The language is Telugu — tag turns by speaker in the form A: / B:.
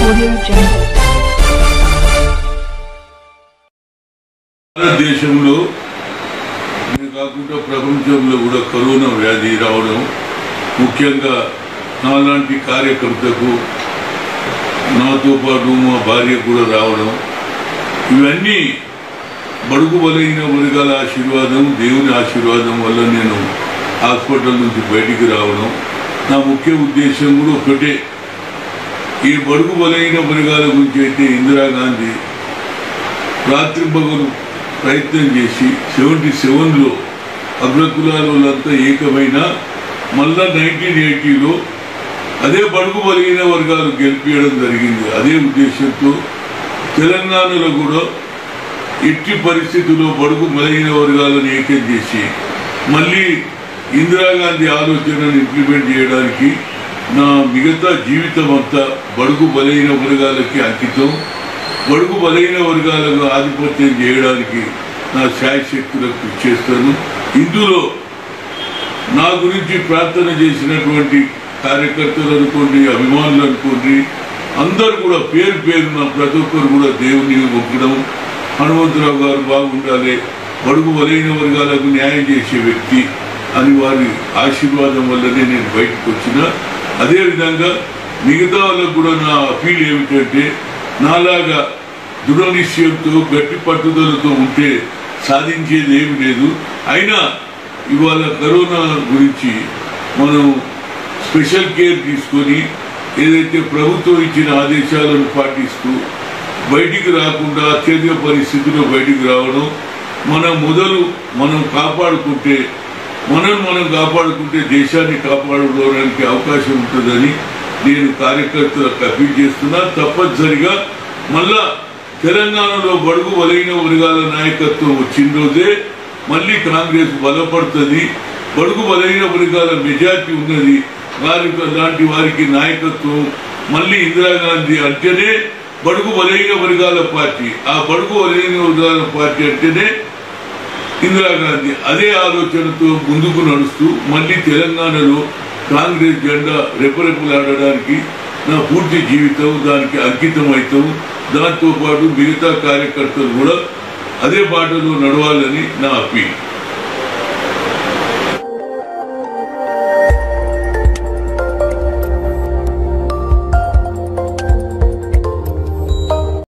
A: Audio Jungle.
B: భారతదేశంలో ఇది కాకుండా ప్రపంచంలో కూడా కరోనా వ్యాధి రావడం ముఖ్యంగా నాలాంటి కార్యకర్తకు నాతో పాటు మా భార్య కూడా రావడం ఇవన్నీ బడుగు బలైన వర్గాల ఆశీర్వాదం దేవుని ఆశీర్వాదం వల్ల నేను హాస్పిటల్ నుంచి బయటికి రావడం నా ముఖ్య ఉద్దేశం కూడా ఒకటే ఈ బడుగు బలైన వర్గాల గురించి అయితే ఇందిరాగాంధీ రాత్రి పగలు ప్రయత్నం చేసి సెవెంటీ సెవెన్లో అగ్రకులాల వాళ్ళంతా ఏకమైన మళ్ళా నైన్టీన్ ఎయిటీలో అదే బడుగు బలిగిన వర్గాలు గెలిపించడం జరిగింది అదే ఉద్దేశంతో తెలంగాణలో కూడా ఎట్టి పరిస్థితుల్లో బడుగు బలహీన వర్గాలను ఏకం చేసి మళ్ళీ ఇందిరాగాంధీ ఆలోచనను ఇంప్లిమెంట్ చేయడానికి నా మిగతా జీవితం అంతా బడుగు బలహీన వర్గాలకి అంకితం బడుగు బలహీన వర్గాలకు ఆధిపత్యం చేయడానికి నా శాయశక్తులకు కృషి చేస్తాను ఇందులో నా గురించి ప్రార్థన చేసినటువంటి కార్యకర్తలు అనుకోండి అభిమానులు అనుకోండి అందరు కూడా పేరు పేరున ప్రతి ఒక్కరు కూడా దేవుని మొక్కడం హనుమంతరావు గారు బాగుండాలి బడుగు బలైన వర్గాలకు న్యాయం చేసే వ్యక్తి అని వారి ఆశీర్వాదం వల్లనే నేను బయటకు వచ్చిన అదేవిధంగా మిగతా వాళ్ళకు కూడా నా అపీల్ ఏమిటంటే నాలాగా దృఢ నిశ్చయంతో గట్టి పట్టుదలతో ఉంటే సాధించేది ఏమి లేదు అయినా ఇవాళ కరోనా గురించి మనం స్పెషల్ కేర్ తీసుకొని ఏదైతే ప్రభుత్వం ఇచ్చిన ఆదేశాలను పాటిస్తూ బయటికి రాకుండా అత్యధిక పరిస్థితుల్లో బయటికి రావడం మనం మొదలు మనం కాపాడుకుంటే మనం మనం కాపాడుకుంటే దేశాన్ని కాపాడుకోవడానికి అవకాశం ఉంటుందని నేను కార్యకర్తలకు అప్పీల్ చేస్తున్నా తప్పనిసరిగా మళ్ళా తెలంగాణలో బడుగు బలైన వర్గాల నాయకత్వం వచ్చిన రోజే మళ్ళీ కాంగ్రెస్ బలపడుతుంది బడుగు బలైన వర్గాల మెజార్టీ ఉన్నది వారి లాంటి వారికి నాయకత్వం మళ్ళీ ఇందిరాగాంధీ అంటేనే బడుగు బలైన వర్గాల పార్టీ ఆ బడుగు బలైన వర్గాల పార్టీ అంటేనే ఇందిరాగాంధీ అదే ఆలోచనతో ముందుకు నడుస్తూ మళ్ళీ తెలంగాణలో కాంగ్రెస్ జెండా రెపరెపలాడడానికి నా పూర్తి జీవితం దానికి అంకితం అవుతాం దాంతో పాటు మిగతా కార్యకర్తలు కూడా అదే బాటలో నడవాలని నా అప్పీల్